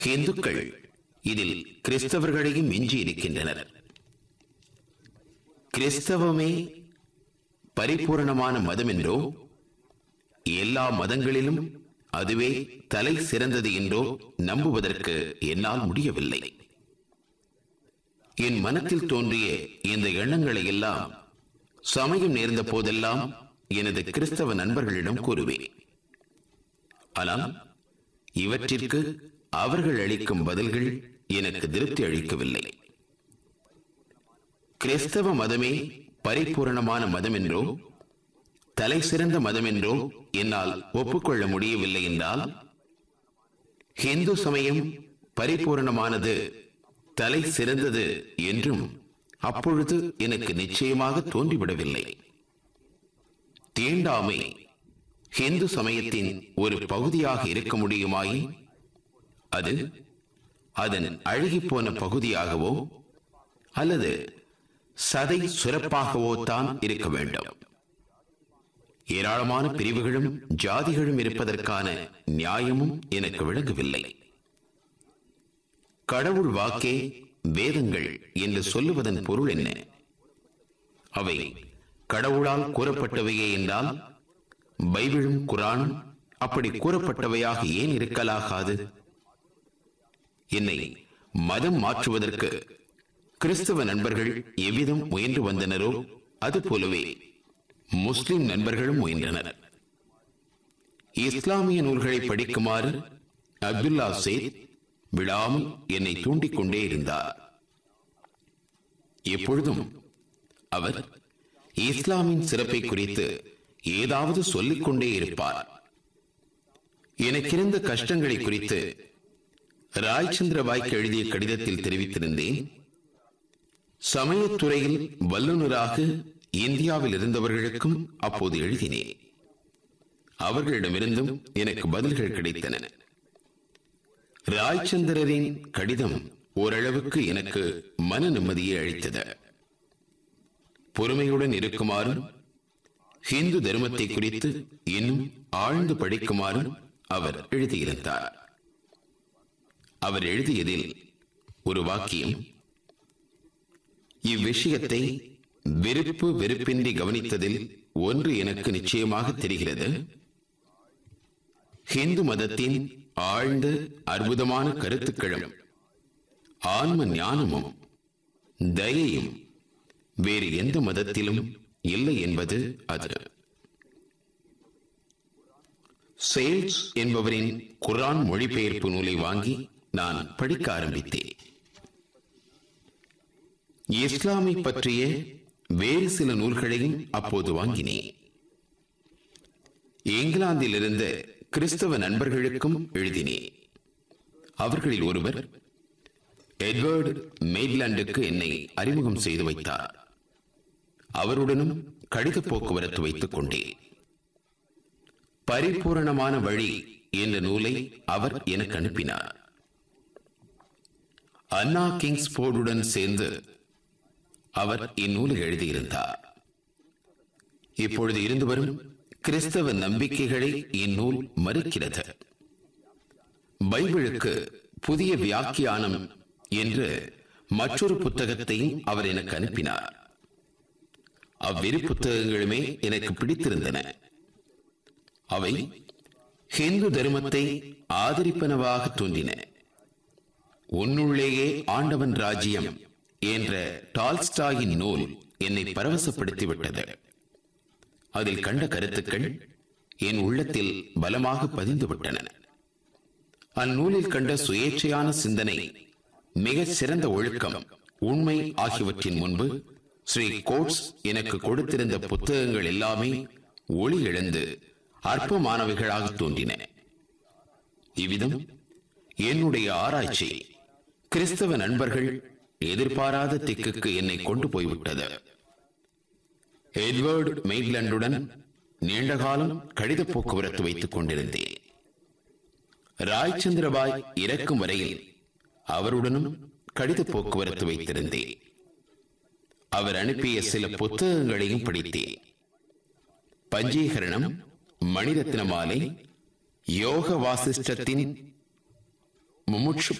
இந்துக்கள் இதில் கிறிஸ்தவர்களையும் மிஞ்சி இருக்கின்றனர் கிறிஸ்தவமே பரிபூரணமான மதம் என்றோ எல்லா மதங்களிலும் அதுவே தலை சிறந்தது என்றோ நம்புவதற்கு என்னால் முடியவில்லை என் மனத்தில் தோன்றிய இந்த எண்ணங்களை எல்லாம் சமயம் நேர்ந்த போதெல்லாம் எனது கிறிஸ்தவ நண்பர்களிடம் கூறுவேன் ஆனால் இவற்றிற்கு அவர்கள் அளிக்கும் பதில்கள் எனக்கு திருப்தி அளிக்கவில்லை கிறிஸ்தவ மதமே பரிபூரணமான மதம் என்றோ தலை சிறந்த மதம் என்றோ என்னால் ஒப்புக்கொள்ள முடியவில்லை என்றால் ஹிந்து சமயம் பரிபூரணமானது தலை சிறந்தது என்றும் அப்பொழுது எனக்கு நிச்சயமாக தோன்றிவிடவில்லை தீண்டாமை ஹிந்து சமயத்தின் ஒரு பகுதியாக இருக்க முடியுமாயின் அது அதன் அழுகிப்போன பகுதியாகவோ அல்லது சதை சுரப்பாகவோ தான் இருக்க வேண்டும் ஏராளமான பிரிவுகளும் ஜாதிகளும் இருப்பதற்கான நியாயமும் எனக்கு விளங்கவில்லை கடவுள் வாக்கே வேதங்கள் என்று சொல்லுவதன் பொருள் என்ன அவை கடவுளால் கூறப்பட்டவையே என்றால் பைபிளும் குரானும் அப்படி கூறப்பட்டவையாக ஏன் இருக்கலாகாது என்னை மதம் மாற்றுவதற்கு கிறிஸ்தவ நண்பர்கள் எவ்விதம் முயன்று வந்தனரோ அதுபோலவே முஸ்லிம் நண்பர்களும் முயன்றனர் இஸ்லாமிய நூல்களை படிக்குமாறு அப்துல்லா சேத் விடாமல் என்னை தூண்டிக் கொண்டே இருந்தார் எப்பொழுதும் அவர் இஸ்லாமின் சிறப்பை குறித்து ஏதாவது சொல்லிக் கொண்டே இருப்பார் எனக்கிருந்த கஷ்டங்களை குறித்து ராய்சந்திரபாய்க்கு எழுதிய கடிதத்தில் தெரிவித்திருந்தேன் சமயத்துறையில் வல்லுநராக இந்தியாவில் இருந்தவர்களுக்கும் அப்போது எழுதினேன் அவர்களிடமிருந்தும் எனக்கு பதில்கள் கிடைத்தன ராய்ச்சந்திரரின் கடிதம் ஓரளவுக்கு எனக்கு மன நிம்மதியை அளித்தது பொறுமையுடன் இருக்குமாறும் ஹிந்து தர்மத்தை குறித்து இன்னும் ஆழ்ந்து படிக்குமாறும் அவர் எழுதியிருந்தார் அவர் எழுதியதில் ஒரு வாக்கியம் இவ்விஷயத்தை வெறுப்பு வெறுப்பின்றி கவனித்ததில் ஒன்று எனக்கு நிச்சயமாக தெரிகிறது ஹிந்து மதத்தின் ஆழ்ந்த அற்புதமான கருத்துக்களும் ஆன்ம ஞானமும் தயையும் வேறு எந்த மதத்திலும் இல்லை என்பது அது சேல்ஸ் என்பவரின் குரான் மொழிபெயர்ப்பு நூலை வாங்கி நான் படிக்க ஆரம்பித்தேன் இஸ்லாமை பற்றிய வேறு சில நூல்களையும் அப்போது வாங்கினேன் இங்கிலாந்தில் இருந்த கிறிஸ்தவ நண்பர்களுக்கும் எழுதினேன் அவர்களில் ஒருவர் எட்வர்டு மெய்ட்லாண்டுக்கு என்னை அறிமுகம் செய்து வைத்தார் அவருடனும் கடித போக்குவரத்து வைத்துக் கொண்டேன் பரிபூரணமான வழி என்ற நூலை அவர் எனக்கு அனுப்பினார் அண்ணா கிங்ஸ்போர்டுடன் சேர்ந்து அவர் இந்நூலை எழுதியிருந்தார் இப்பொழுது இருந்து வரும் கிறிஸ்தவ நம்பிக்கைகளை இந்நூல் மறுக்கிறது பைபிளுக்கு புதிய வியாக்கியானம் என்று மற்றொரு புத்தகத்தையும் அவர் எனக்கு அனுப்பினார் அவ்விரு புத்தகங்களுமே எனக்கு பிடித்திருந்தன அவை ஹிந்து தர்மத்தை ஆதரிப்பனவாக தோன்றின உன்னுள்ளேயே ஆண்டவன் ராஜ்யம் என்ற டால்ஸ்டாயின் நூல் என்னை பரவசப்படுத்திவிட்டது அதில் கண்ட கருத்துக்கள் என் உள்ளத்தில் பலமாக பதிந்துவிட்டன அந்நூலில் கண்ட சுயேட்சையான சிந்தனை மிக சிறந்த ஒழுக்கம் உண்மை ஆகியவற்றின் முன்பு ஸ்ரீ கோட்ஸ் எனக்கு கொடுத்திருந்த புத்தகங்கள் எல்லாமே ஒளி இழந்து அற்பமானவைகளாக தோன்றின இவ்விதம் என்னுடைய ஆராய்ச்சி கிறிஸ்தவ நண்பர்கள் எதிர்பாராத திக்குக்கு என்னை கொண்டு போய்விட்டது எட்வர்டு மெய்ட்லண்டுடன் நீண்ட காலம் கடித போக்குவரத்து வைத்துக் கொண்டிருந்தேன் ராய்சந்திரபாய் இறக்கும் வரையில் அவருடனும் கடித போக்குவரத்து வைத்திருந்தேன் அவர் அனுப்பிய சில புத்தகங்களையும் படித்தேன் பஞ்சீகரணம் மணிரத்ன மாலை யோக வாசிஷ்டத்தின் முமுட்சு